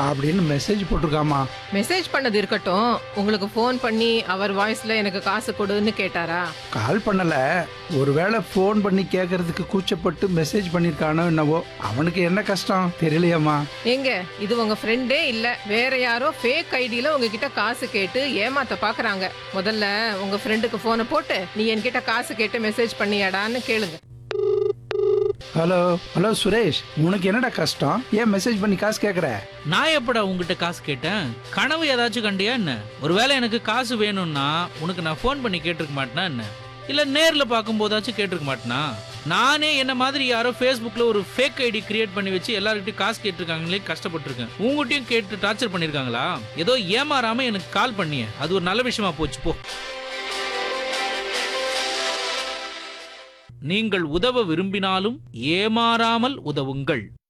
அப்படின்னு message போட்டிருக்காமா message பண்ணது இருக்கட்டும் உங்களுக்கு ஃபோன் பண்ணி அவர் வாய்ஸ்ல எனக்கு காசு கொடுன்னு கேட்டாரா கால் பண்ணல ஒருவேளை ஃபோன் பண்ணி கேட்கறதுக்கு கூச்சப்பட்டு மெசேஜ் பண்ணியிருக்கானோ என்னவோ அவனுக்கு என்ன கஷ்டம் தெரியலையாம்மா எங்க இது உங்க ஃப்ரெண்டே இல்ல வேற யாரோ ஃபேக் ஐடியில உங்ககிட்ட காசு கேட்டு ஏமாத்த பாக்குறாங்க முதல்ல உங்க ஃப்ரெண்டுக்கு போனை போட்டு நீ என்கிட்ட காசு கேட்டு மெசேஜ் பண்ணியாடான்னு கேளுங்க ஹலோ ஹலோ சுரேஷ் உனக்கு என்னடா கஷ்டம் ஏன் மெசேஜ் பண்ணி காசு கேட்குற நான் எப்படா உங்ககிட்ட காசு கேட்டேன் கனவு ஏதாச்சும் கண்டியா என்ன ஒருவேளை எனக்கு காசு வேணும்னா உனக்கு நான் ஃபோன் பண்ணி கேட்டிருக்க மாட்டேனா என்ன இல்ல நேர்ல பார்க்கும்போதாச்சும் கேட்டிருக்க மாட்டேனா நானே என்ன மாதிரி யாரோ ஃபேஸ்புக்ல ஒரு ஃபேக் ஐடி கிரியேட் பண்ணி வச்சு எல்லார்கிட்டயும் காசு கேட்டிருக்காங்களே கஷ்டப்பட்டிருக்கேன் உங்ககிட்டயும் கேட்டு டார்ச்சர் பண்ணிருக்காங்களா ஏதோ ஏமாறாம எனக்கு கால் பண்ணிய அது ஒரு நல்ல விஷயமா போச்சு போ நீங்கள் உதவ விரும்பினாலும் ஏமாறாமல் உதவுங்கள்